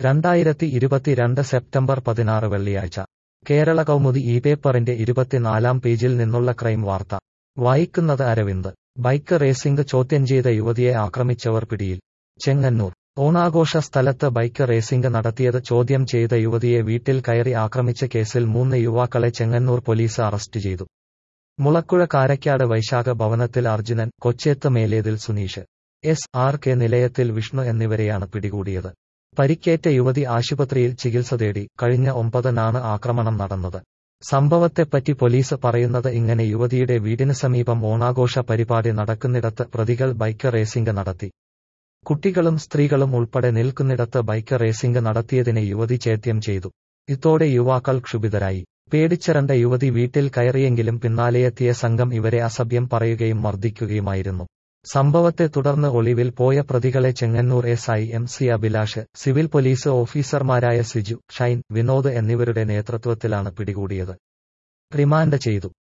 രണ്ടായിരത്തി ഇരുപത്തിരണ്ട് സെപ്റ്റംബർ പതിനാറ് വെള്ളിയാഴ്ച കേരള കൗമുദി ഈ പേപ്പറിന്റെ ഇരുപത്തിനാലാം പേജിൽ നിന്നുള്ള ക്രൈം വാർത്ത വായിക്കുന്നത് അരവിന്ദ് ബൈക്ക് റേസിംഗ് ചോദ്യം ചെയ്ത യുവതിയെ ആക്രമിച്ചവർ പിടിയിൽ ചെങ്ങന്നൂർ ഓണാഘോഷ സ്ഥലത്ത് ബൈക്ക് റേസിംഗ് നടത്തിയത് ചോദ്യം ചെയ്ത യുവതിയെ വീട്ടിൽ കയറി ആക്രമിച്ച കേസിൽ മൂന്ന് യുവാക്കളെ ചെങ്ങന്നൂർ പോലീസ് അറസ്റ്റ് ചെയ്തു മുളക്കുഴ കാരക്കാട് വൈശാഖ ഭവനത്തിൽ Arjunan Kocheth Melethil Suneesh S R K നിലയത്തിൽ വിഷ്ണു എന്നിവരെയാണ് പിടികൂടിയത് പരിക്കേറ്റ യുവതി ആശുപത്രിയിൽ ചികിത്സ തേടി കഴിഞ്ഞ ഒമ്പതിനാണ് ആക്രമണം നടന്നത് സംഭവത്തെപ്പറ്റി പോലീസ് പറയുന്നത് ഇങ്ങനെ യുവതിയുടെ വീടിന് സമീപം ഓണാഘോഷ പരിപാടി നടക്കുന്നിടത്ത് പ്രതികൾ ബൈക്ക് റേസിംഗ് നടത്തി കുട്ടികളും സ്ത്രീകളും ഉൾപ്പെടെ നിൽക്കുന്നിടത്ത് ബൈക്ക് റേസിംഗ് നടത്തിയതിനെ യുവതി ചേദ്യം ചെയ്തു ഇതോടെ യുവാക്കൾ ക്ഷുഭിതരായി പേടിച്ചരണ്ട യുവതി വീട്ടിൽ കയറിയെങ്കിലും പിന്നാലെയെത്തിയ സംഘം ഇവരെ അസഭ്യം പറയുകയും മർദ്ദിക്കുകയുമായിരുന്നു സംഭവത്തെ തുടർന്ന് ഒളിവിൽ പോയ പ്രതികളെ Chengannur S I M C Abhilash civil police ഓഫീസർമാരായ സിജു ഷൈൻ വിനോദ് എന്നിവരുടെ നേതൃത്വത്തിലാണ് പിടികൂടിയത് റിമാൻഡ് ചെയ്തു